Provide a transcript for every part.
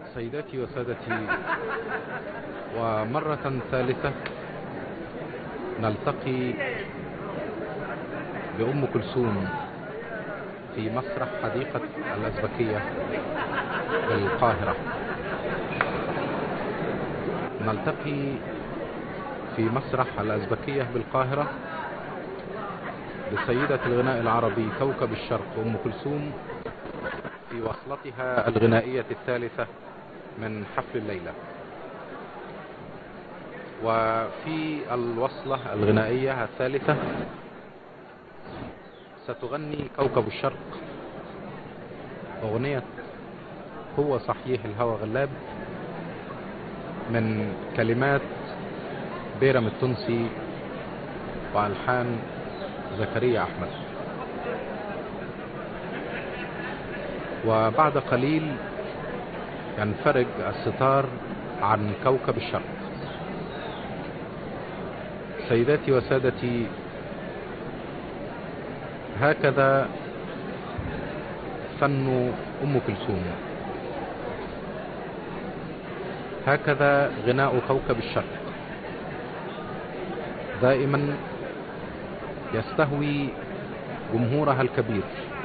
سيداتي وسادتي ومرة ثالثة نلتقي بأم كلثوم في مسرح حديقة الأزبكية بالقاهرة نلتقي في مسرح الأزبكية بالقاهرة بسيدة الغناء العربي كوكب الشرق أم كلثوم في وصلتها الغنائية الثالثة من حفل الليلة وفي الوصلة الغنائية الثالثة ستغني كوكب الشرق أغنية هو صحيح الهوى غلاب من كلمات بيرم التونسي وألحان زكريا أحمد وبعد قليل ينفرج الستار عن كوكب الشرق سيداتي وسادتي هكذا فن أم كلثوم هكذا غناء كوكب الشرق دائما يستهوي جمهورها الكبير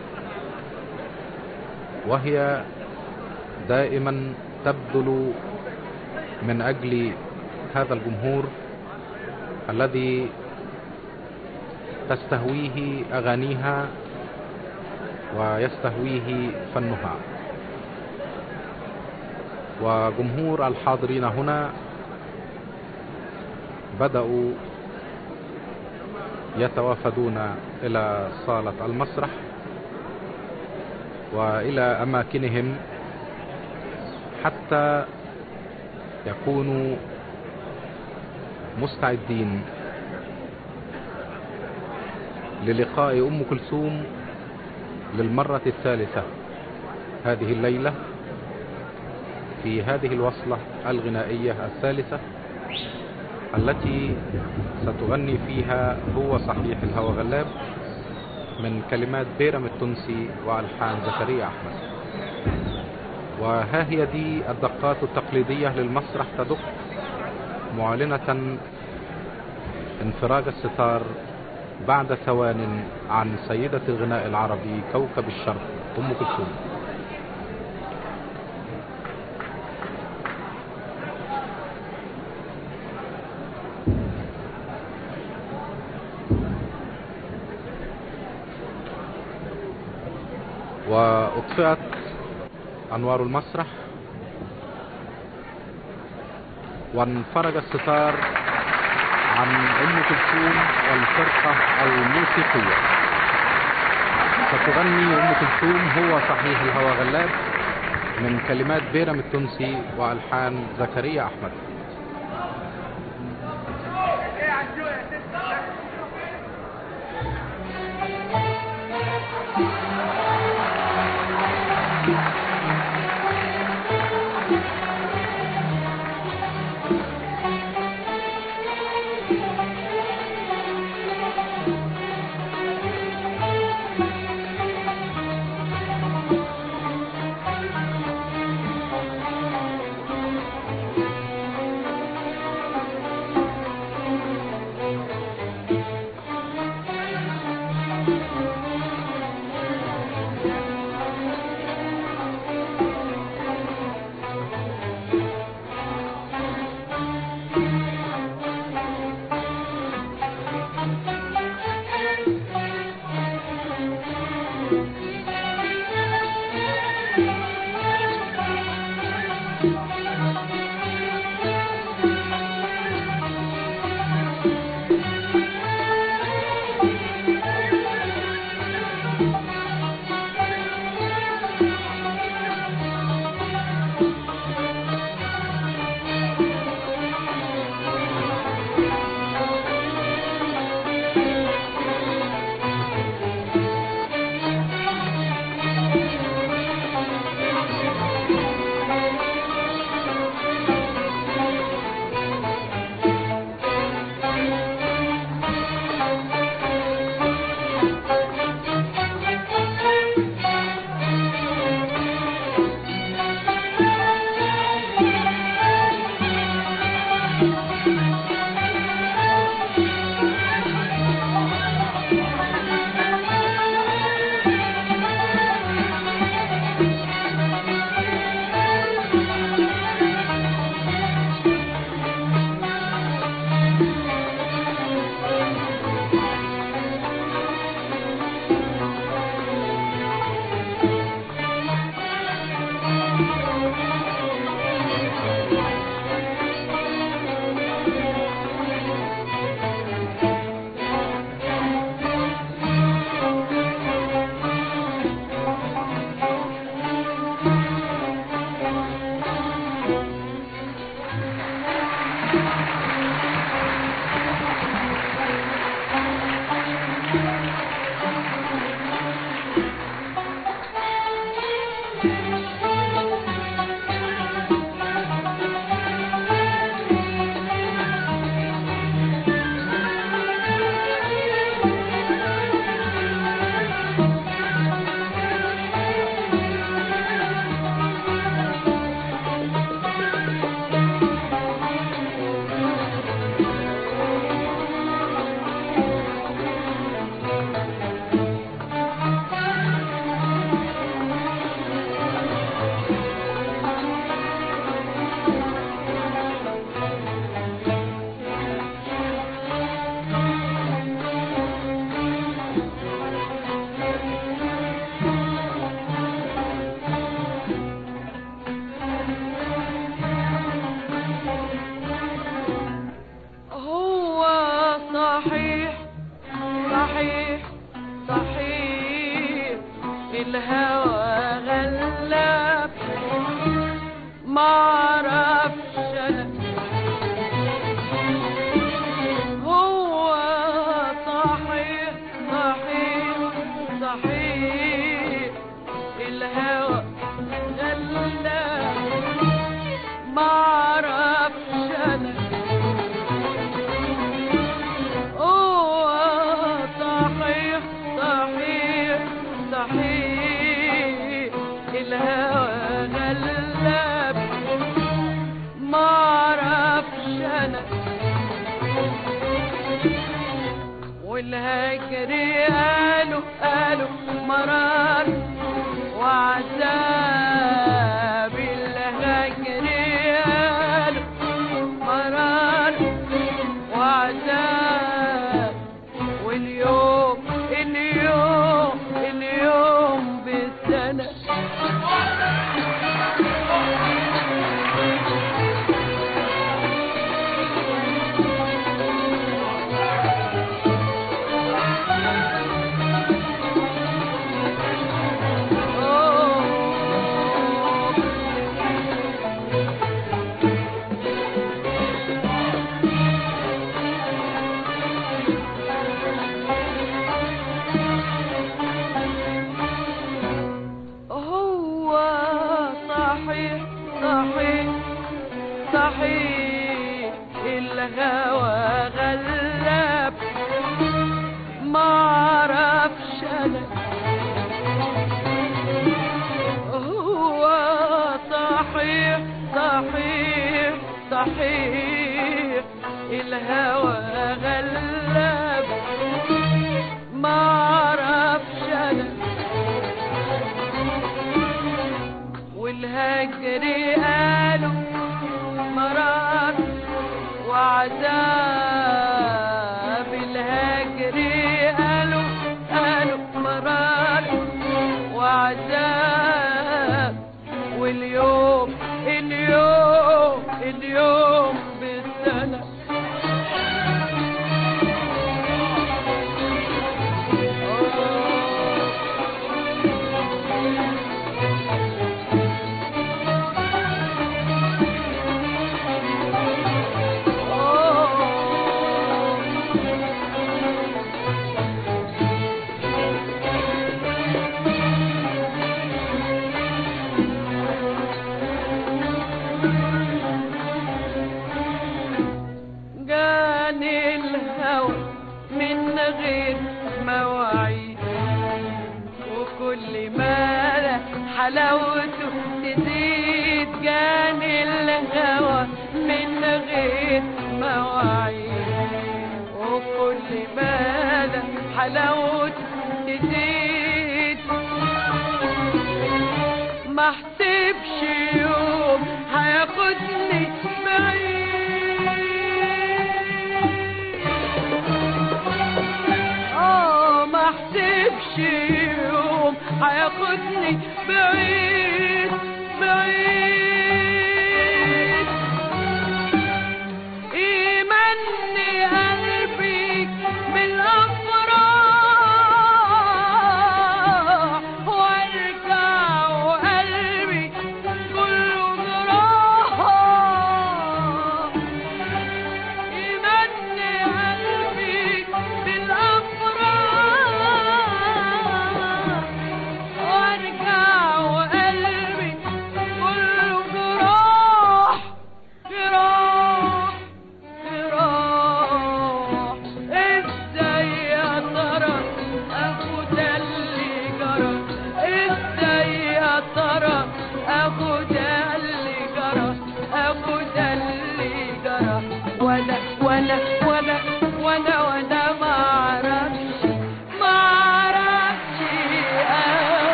وهي دائما تبذل من أجل هذا الجمهور الذي تستهويه أغانيها ويستهويه فنها وجمهور الحاضرين هنا بدأوا يتوافدون إلى صالة المسرح وإلى أماكنهم حتى يكونوا مستعدين للقاء أم كلثوم للمرة الثالثة هذه الليلة في هذه الوصلة الغنائية الثالثة التي ستغني فيها هو صحيح الهوى غلاب من كلمات بيرم التونسي وألحان زكريا أحمد وها هي دي الدقات التقليدية للمسرح تدق معلنة انفراج الستار بعد ثوان عن سيدة الغناء العربي كوكب الشرق أم كلثوم وأطفئت أنوار المسرح وانفرج الستار عن أم كلثوم والفرقة الموسيقية ستغني أم كلثوم هو صحيح الهوى غلاب من كلمات بيرم التونسي وألحان زكريا أحمد معرفش انا هو صحيح صحيح صحيح الهوى غلا معرفش انا هو صحيح صحيح صحيح الهوى غلاب معرفش انا والهجر قالوا قالوا مرار وعذاب الهجر قالوا مرار وعذاب واليوم اليوم اليوم بالسنة هو صحيح صحيح صحيح الهوى غلاب معرفش انا هو صحيح صحيح صحيح الهوى غلاب معرفش انا والهجر قالوا مرار وعذاب الهجر قالوا قالوا مرار وعذاب واليوم اليوم اليوم بالسنة جاني الهوى من غير مواعيد وكل ما لا حلاوته تزيد جاني الهوى من غير مواعيد وكل ما لا حلاوته تزيد ما احسبش يوم هياخدني بعيد اه ما احسبش يوم هياخدني بعيد بعيد ايماني قلبي بالافراح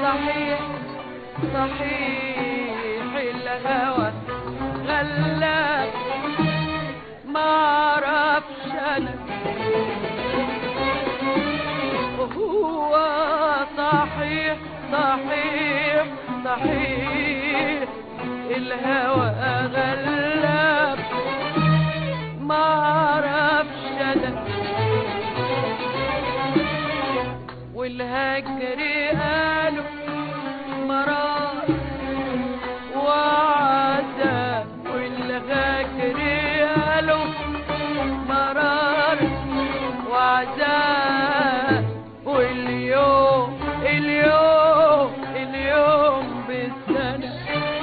صحيح صحيح الهوى غلاك ما اعرفش انا هو صحيح صحيح صحيح الهوى غلاب ما اعرفش انا والهجر قالوا مرار وعذاب والهجر قالوا مرار وعذاب واليوم اليوم اليوم بالسنة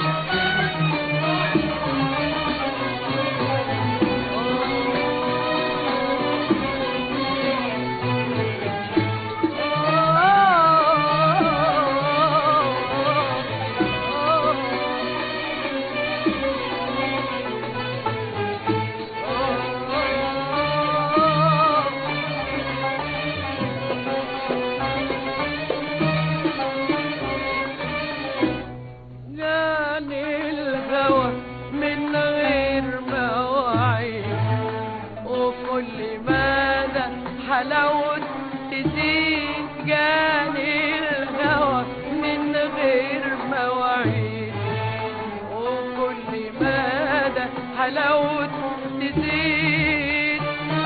جاني الهوى من غير مواعيد وكل مدى حلاوة تزيد جاني الهوى من غير مواعيد وكل مدى حلاوة تزيد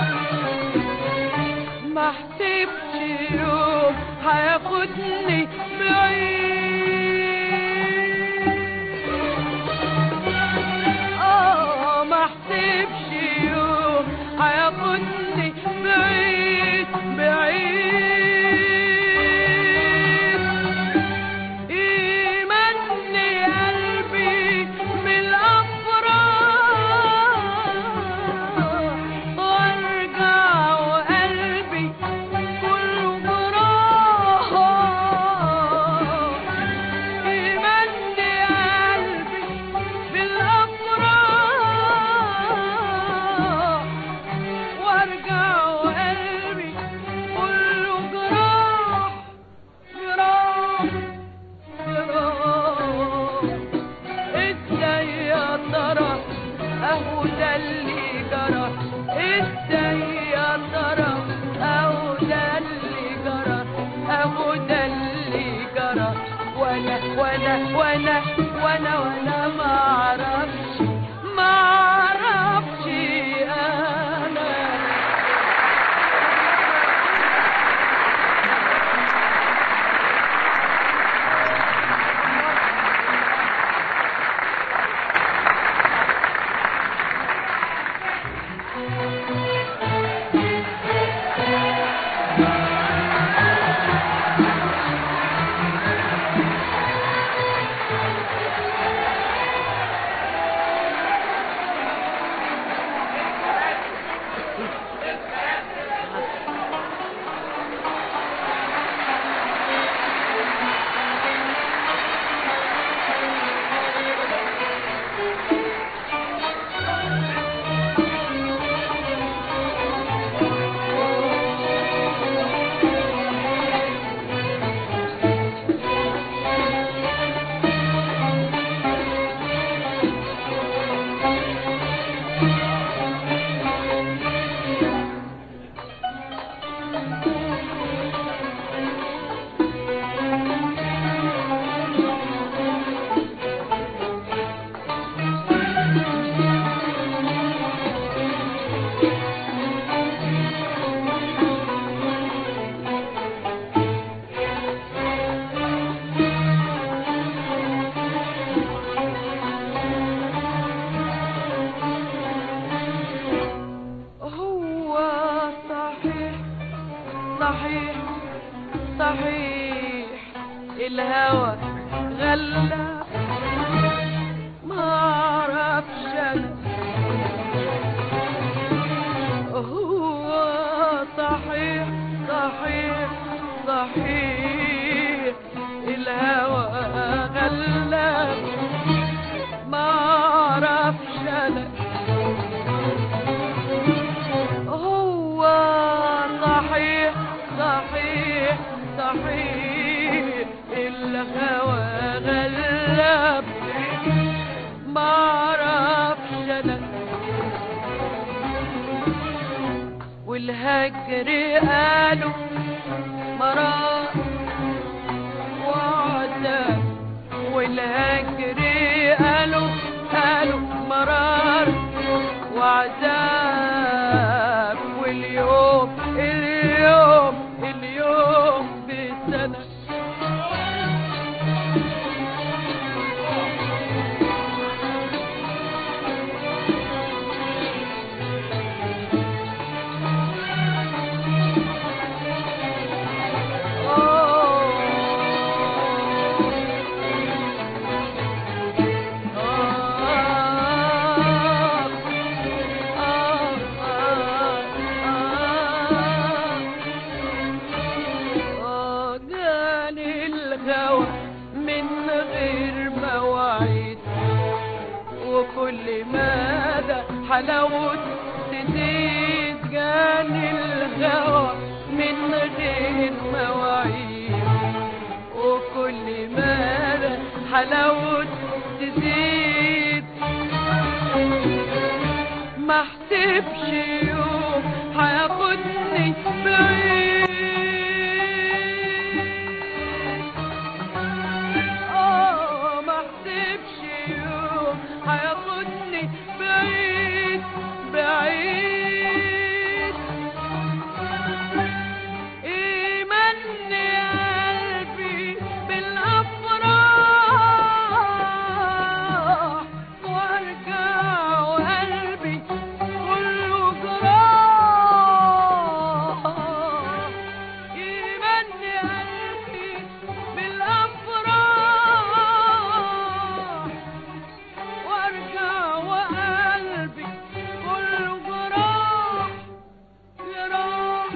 ما حسبش يوم هياخدني بعيد اه ما حسبش يوم هياخدني بعيد بعيد يمني قلبي من الافراح وارجع وقلبي كله جراح يمني قلبي بالافراح وارجع وقلبي كله جراح جراح جراح ازاي يا ترى اهو ده اللي جرى ازاي يا ترى اهو ده اللي جرى اهو ده اللي جرى وانا وانا وانا وانا وانا ما اعرفش ما اعرفش انا هو صحيح صحيح صحيح الهوى غلى ما اعرفش انا هو صحيح صحيح صحيح الهوى غلى ما اعرفش انا هو صحيح صحيح صحيح الهوى قالوا مرار وعذاب والهجر قالوا قالوا مرار وعذاب واليوم اليوم اليوم بسنة جاني الهوى من غير مواعيد وكل مدى حلاوة تزيد جاني الهوى من غير مواعيد وكل مدى حلاوة تزيد ما احسبش يوم هياخدني بعيد اه ما احسبش يوم هياخدني بعيد بعيد يمني قلبي بالافراح وارجع وقلبي كله جراح يمني قلبي بالافراح وارجع وقلبي كله جراح جراح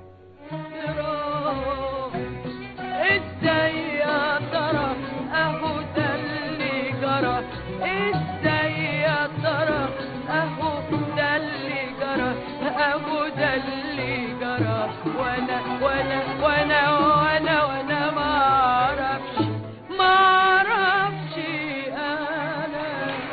جراح ازاي يا ترى اهو ده اللي جرى ازاي يا ترى اهو ده اللي جرى اهو ده اللي جرى وانا وانا وانا وانا وانا ما اعرفش ما اعرفش انا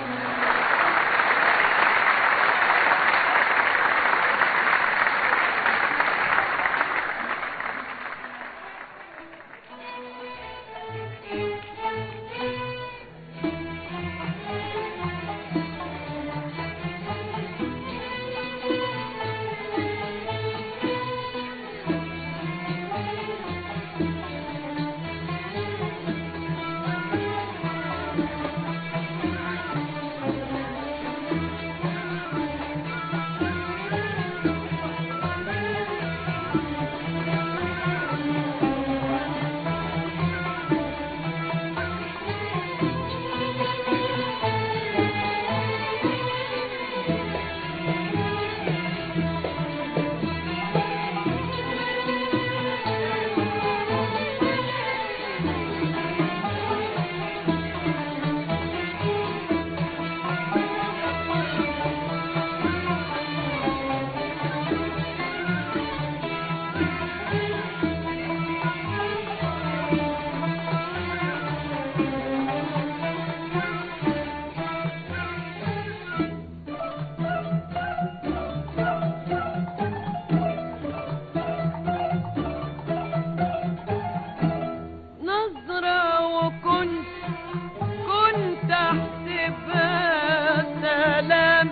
نظرة وكنت كنت احسبها سلام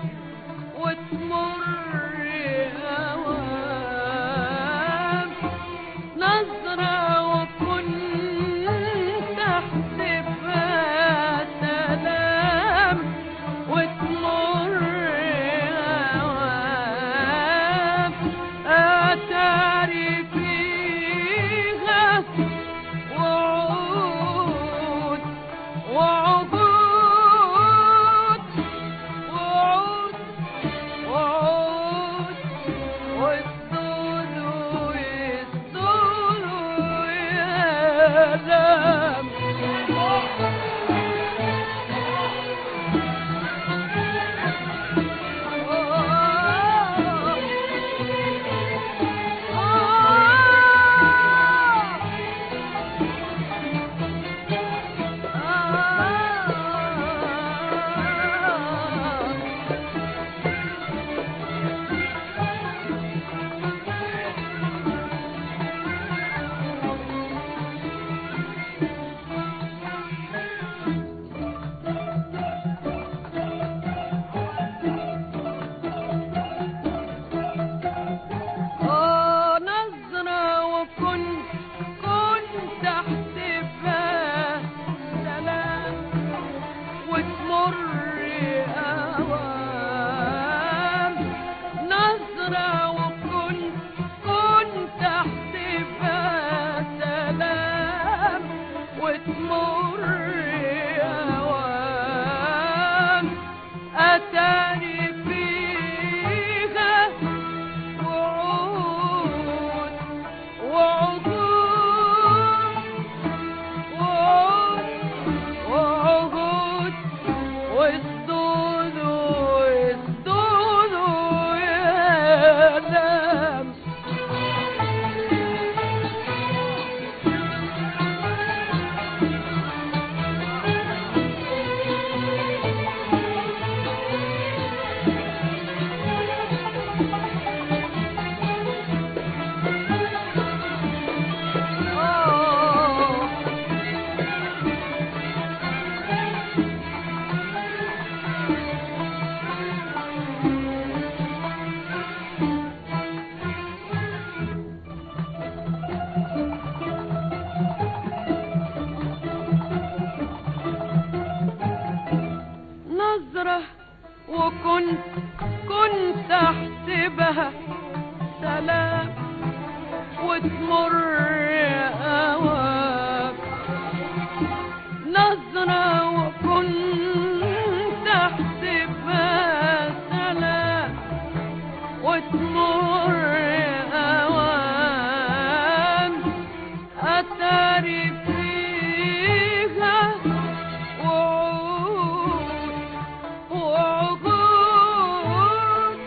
وتمر هوام نظرة وكنت احسبها سلام وتمر هوام اتاري فيها وعود وعبود وعود وعود والصول والصول يلام كنت كنت احسبها سلام وتمر اوام نظرة وكنت احسبها سلام وتمر اوام اتاري فيها وعود وعقود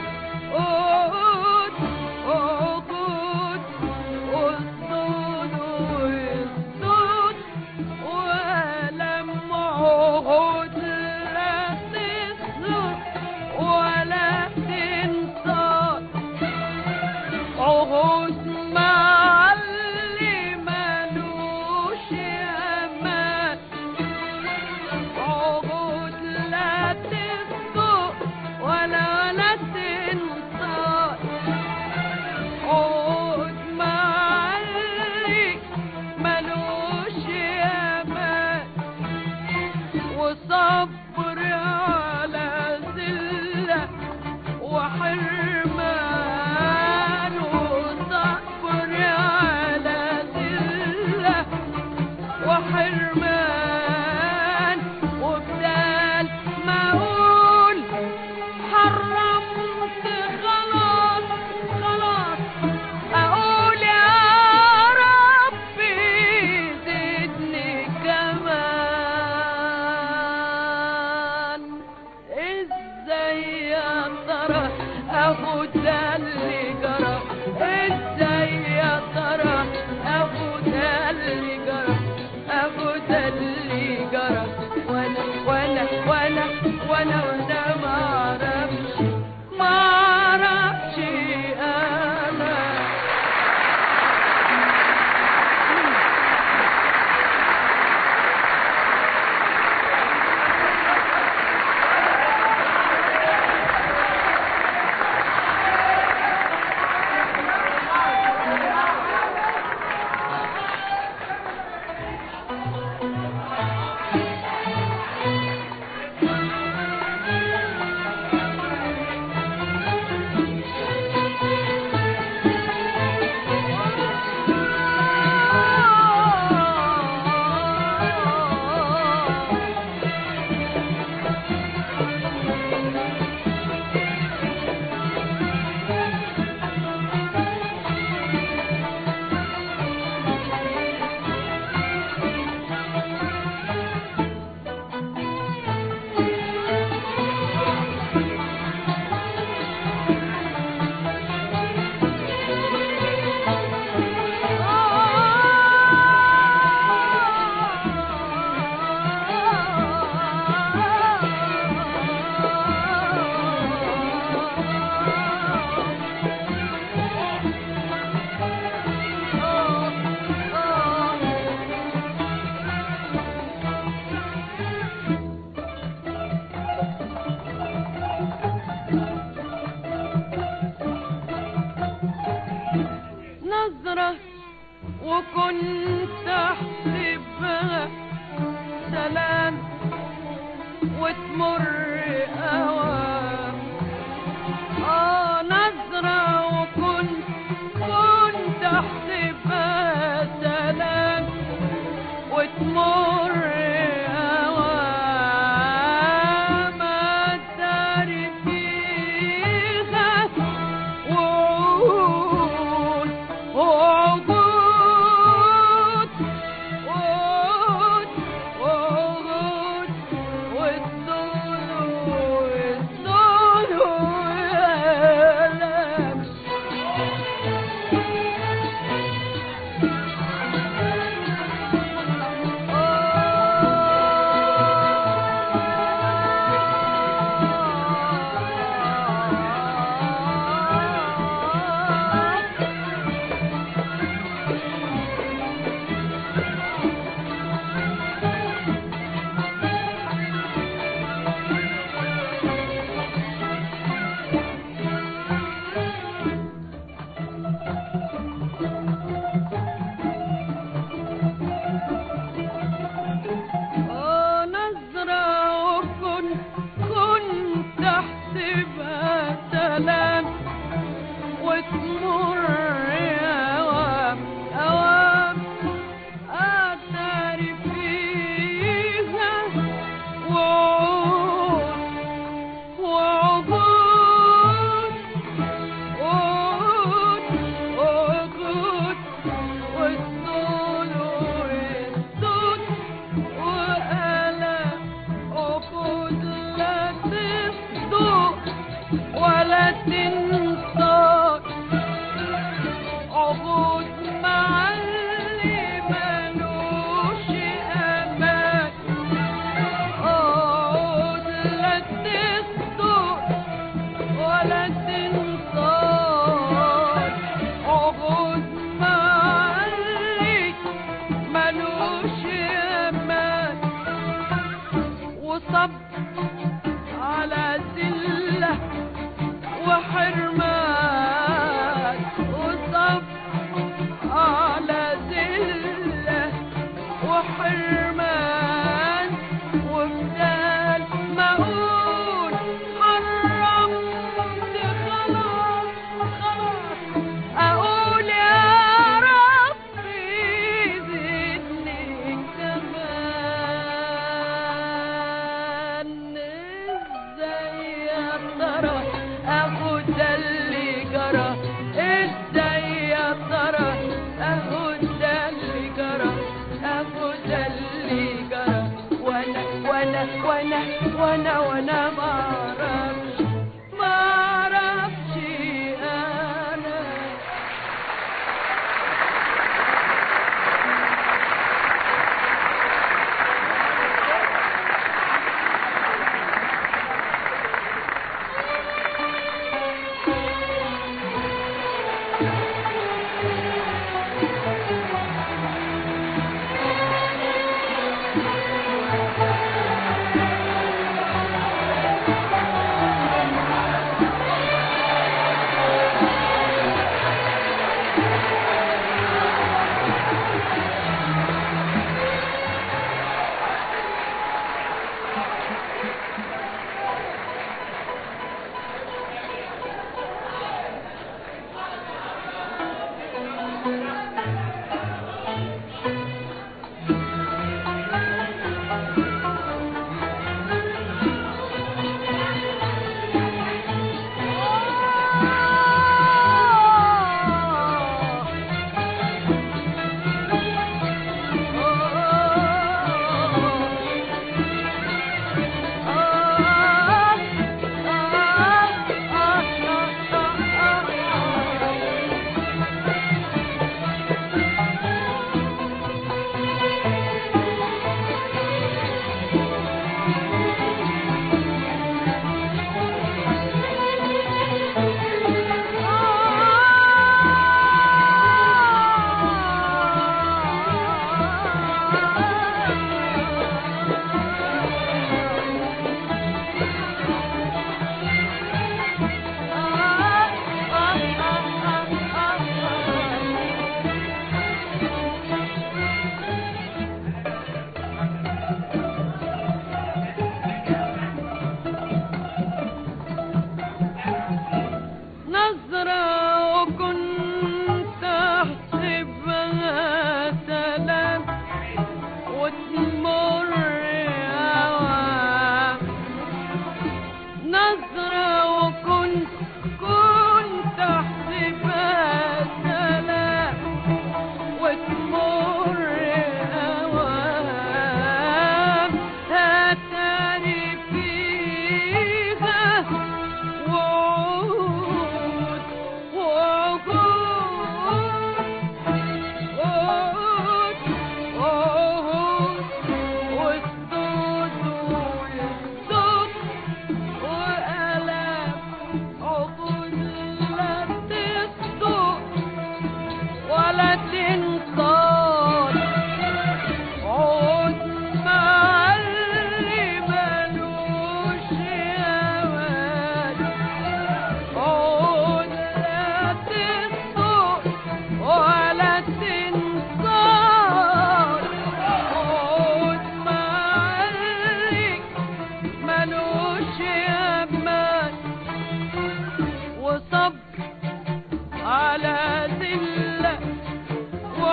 عقود عقود والصود والصود ولم عهود لا تسلط ولا تنصاد عهود مع اللي ملوش امان عهود لا تسبق ولا ولا تنصاد عهود مع اللي ملوش امان وصبر على ذله وحرمان وصبر على ذله وحرمان وبدال ما اقول حرمت خلاص خلاص اقول يا ربي زدني كمان ازاي يا ترى اهو ده اللي جرى ازاي يا ترى اهو ده اللي جرى اهو ده اللي جرى وانا وانا وانا وانا وانا ما اعرفش ما اعرفش انا نظرة وكنت احسبها سلام وتمر اوام اه نظرة وكنت كنت احسبها سلام وتمر اوام اتاري فيها وعود وعقود وعود وعقود والصود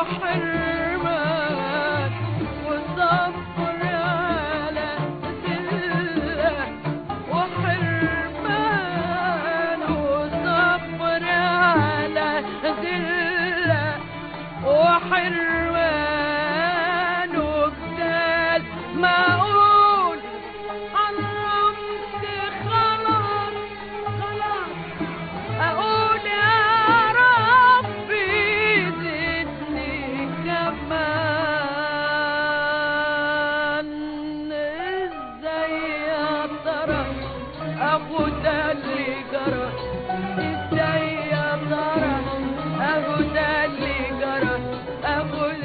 وحرمان وصبر على ذلة وحرمان وصبر على ذلة وحرمان وبدال ما اقول حرمت خلاص خلاص اقول يا ربي زدني كمان ازاي يا ترى اخو ده اللي جرى ازاي يا ترى اخو ده اللي جرى اخو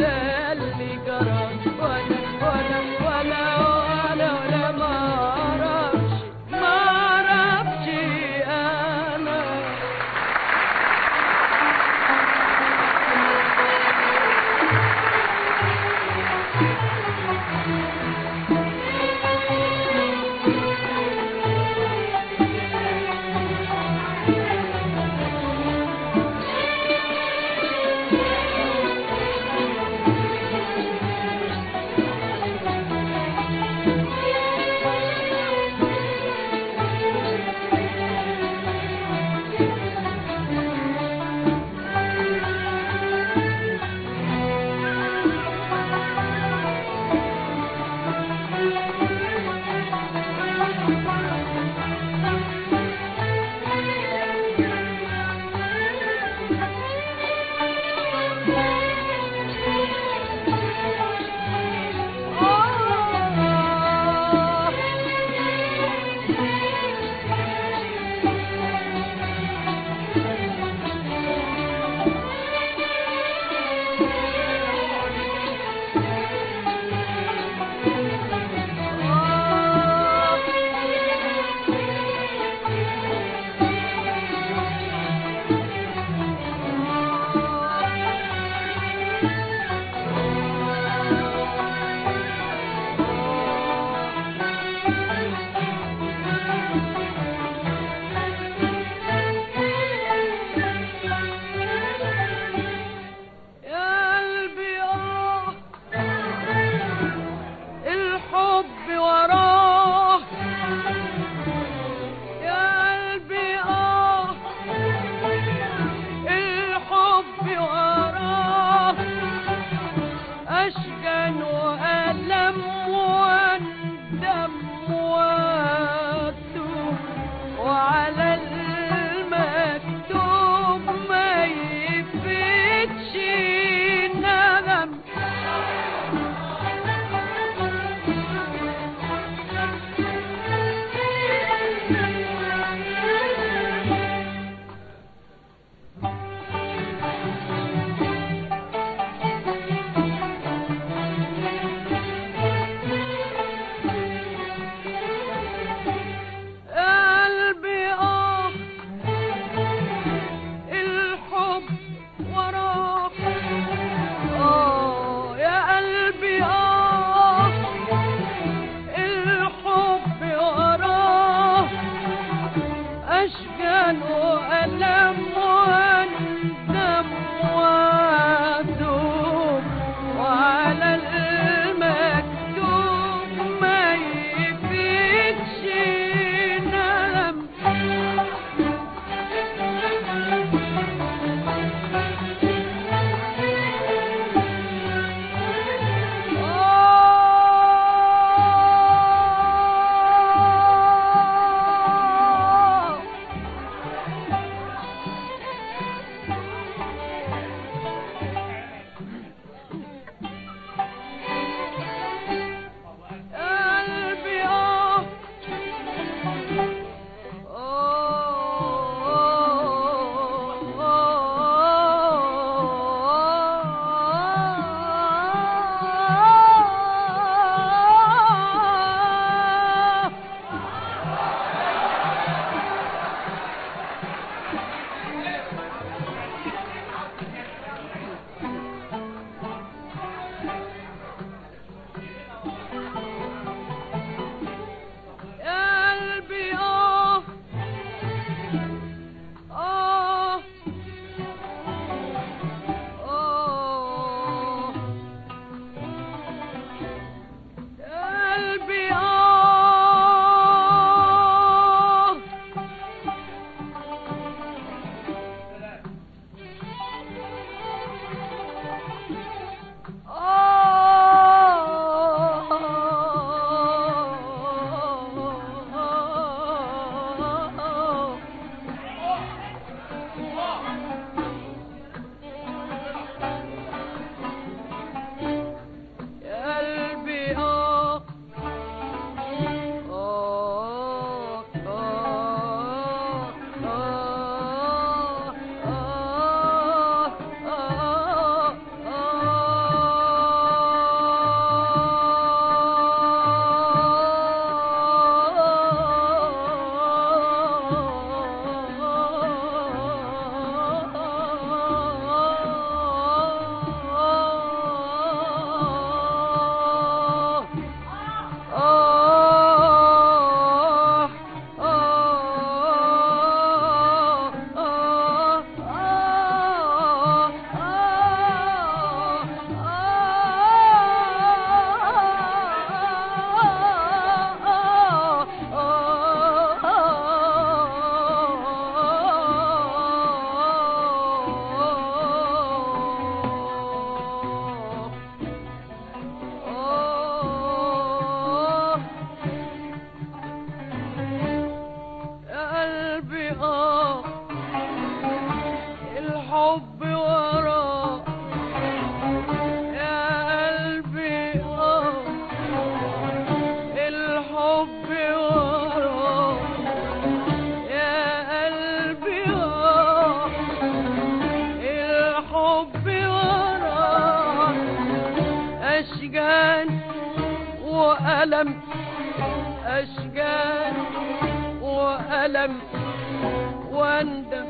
وألم أشجان وألم واندم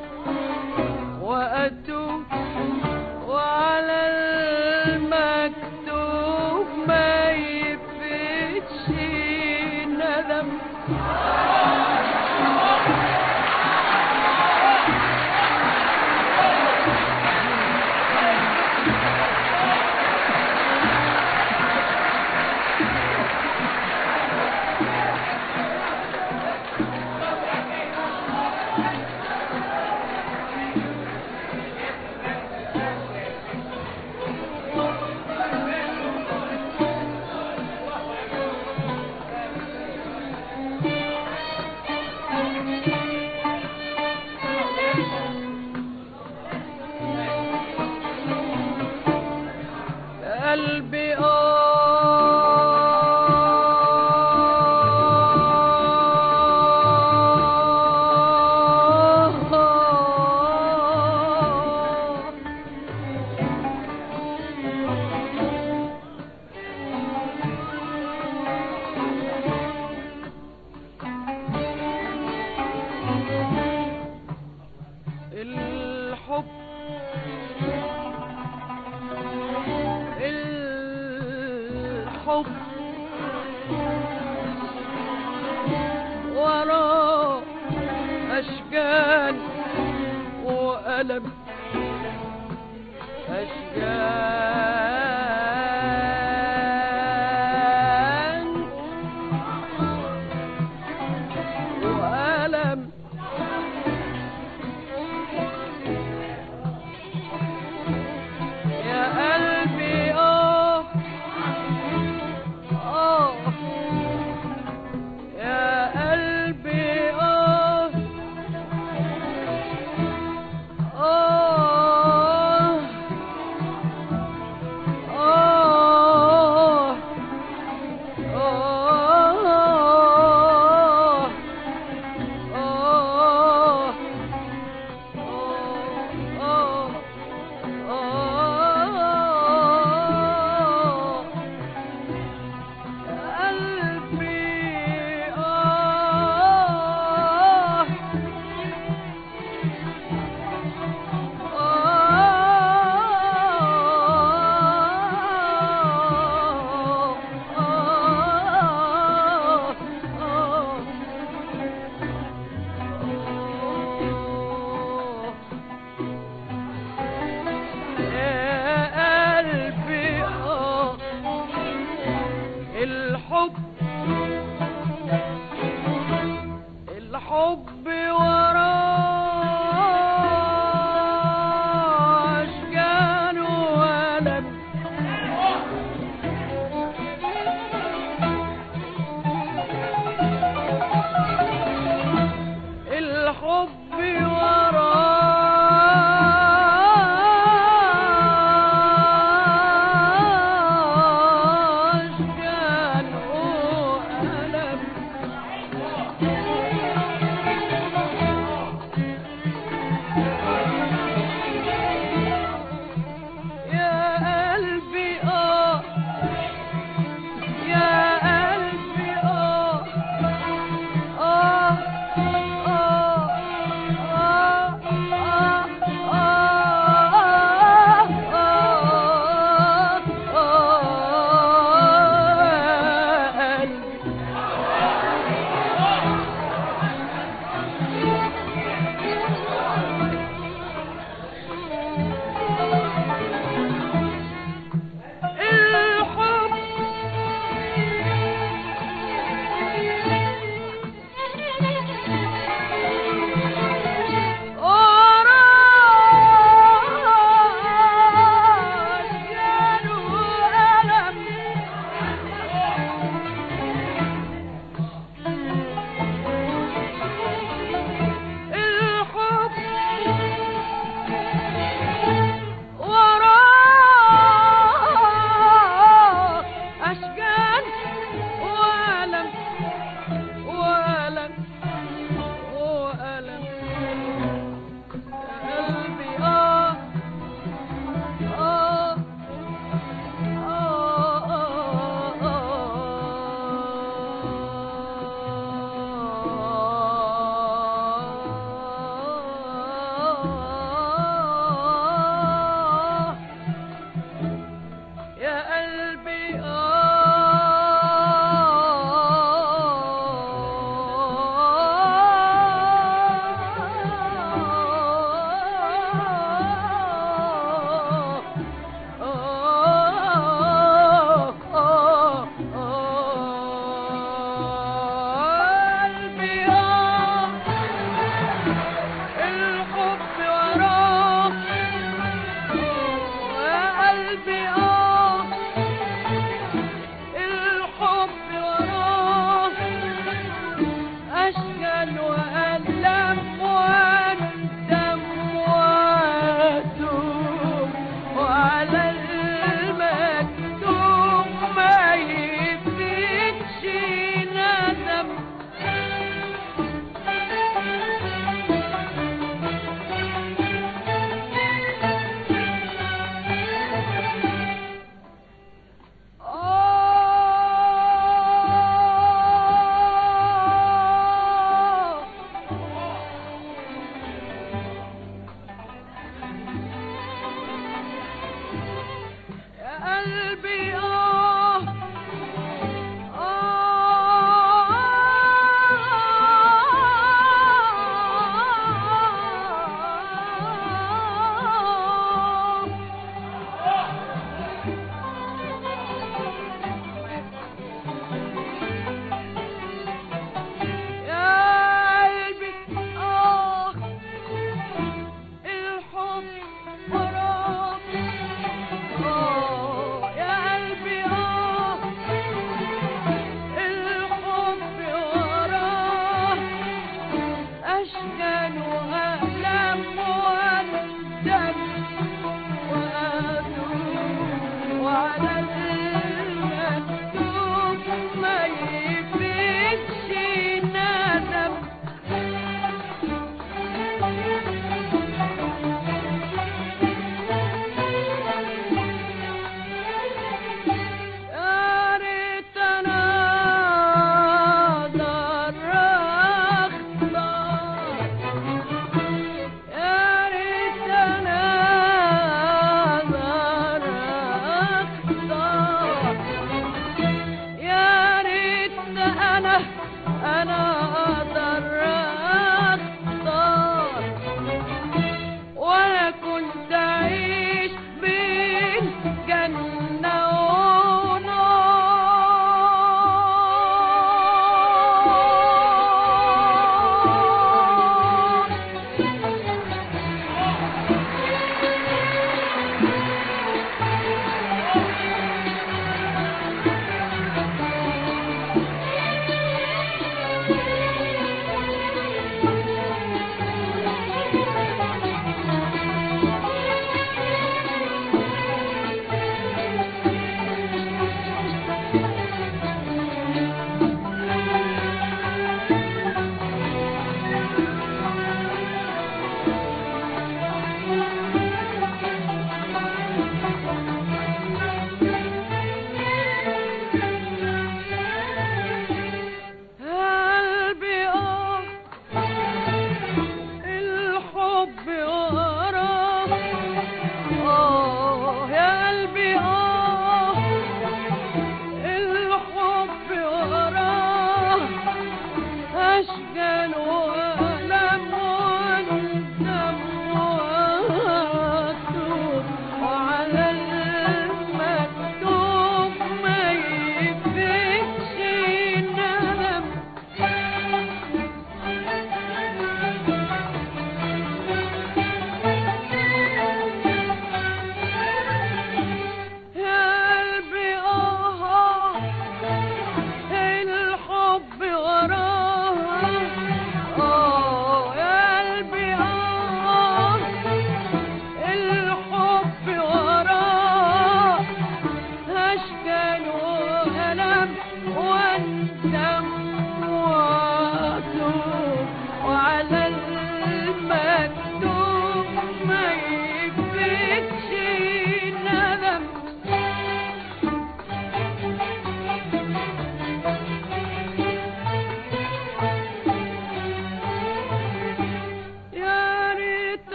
وأتوب وعلى المكتوب ما يفتش ندم قلبي آه الحب الحب وراه أشجان وألم أشجان وألم يا قلبي آه آه يا قلبي آه آه آه آه آه آه آه قلبي آه آه آه آه يا قلبي آه الحب الحب وراه أشجان وألم الحب وراه أشجان وألم يا قلبي آه قلبي آه آه آه قلبي آه الحب وراه يا قلبي آه الحب وراه أشكال وألم وأندم وأتوب وعلى المكتوب ما يفيدش ندم آه يا قلبي آه آه يا قلبي آه الحب وراك آه يا قلبي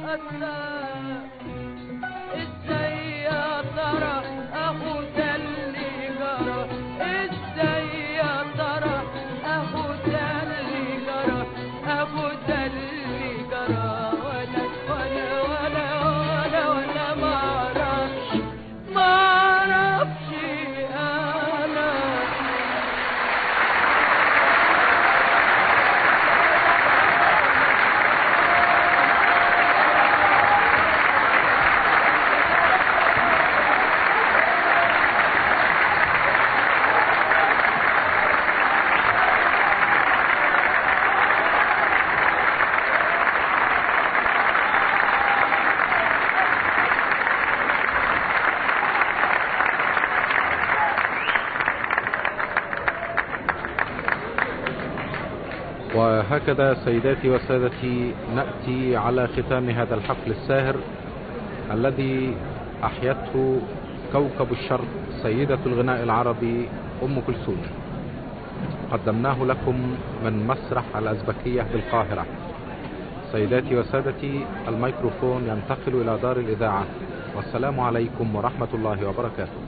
أتى ازاي يا ترى اهو ده اللي جرى ازاي يا ترى اهو ده اللي جرى اهو ده اللي جرى وانا وانا وانا وانا وانا ما اعرفش ما اعرفش انا وهكذا سيداتي وسادتي نأتي على ختام هذا الحفل الساهر الذي أحيته كوكب الشرق سيدة الغناء العربي أم كلثوم قدمناه لكم من مسرح الأزبكية بالقاهرة سيداتي وسادتي الميكروفون ينتقل إلى دار الإذاعة والسلام عليكم ورحمة الله وبركاته